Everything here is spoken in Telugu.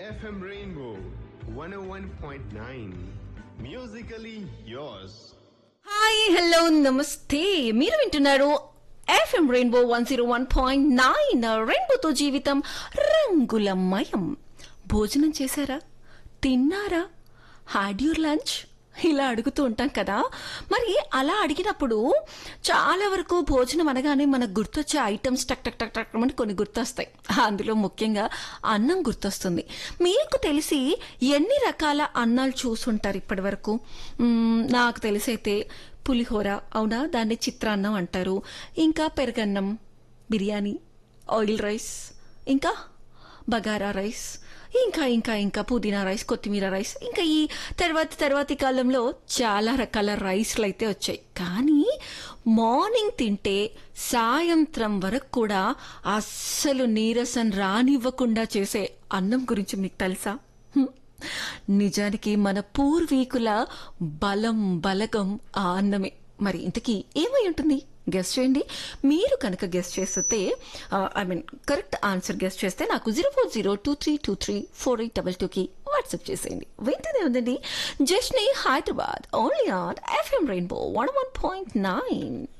FM Rainbow 101.9. Musically yours. Hi hello నమస్తే మీరు వింటున్నారు FM rainbow one zero one point nine రెయిన్బోతో జీవితం రంగులమయం భోజనం చేశారా తిన్నారా హ్యాడ్ యూర్ లంచ్ ఇలా అడుగుతూ ఉంటాం కదా మరి అలా అడిగినప్పుడు చాలా వరకు భోజనం అనగానే మనకు గుర్తొచ్చే ఐటమ్స్ టక్ టక్ టక్ టక్ అని కొన్ని గుర్తొస్తాయి అందులో ముఖ్యంగా అన్నం గుర్తొస్తుంది మీకు తెలిసి ఎన్ని రకాల అన్నాలు చూసుంటారు ఇప్పటి వరకు మ్మ్, నాకు తెలిసైతే పులిహోర అవునా దాన్ని చిత్రాన్నం అంటారు ఇంకా పెరగన్నం బిర్యానీ ఆయిల్ రైస్ ఇంకా బగారా రైస్ ఇంకా ఇంకా ఇంకా పుదీనా రైస్ కొత్తిమీర రైస్ ఇంకా ఈ తర్వాత తర్వాతి కాలంలో చాలా రకాల రైస్లు అయితే వచ్చాయి కానీ మార్నింగ్ తింటే సాయంత్రం వరకు కూడా అస్సలు నీరసం రానివ్వకుండా చేసే అన్నం గురించి మీకు తెలుసా హ్మ్. నిజానికి మన పూర్వీకుల బలం బలగం ఆ అన్నమే మరి ఇంతకీ ఏమై ఉంటుంది గెస్ట్ చేయండి మీరు కనుక గెస్ట్ చేస్తే I mean correct answer guess చేస్తే నాకు zero four zero two three two three four eight double టూకి వాట్సాప్ చేసేయండి వెంటనే ఉందండి జస్ట్ని Hyderabad only on FM rainbow one one point nine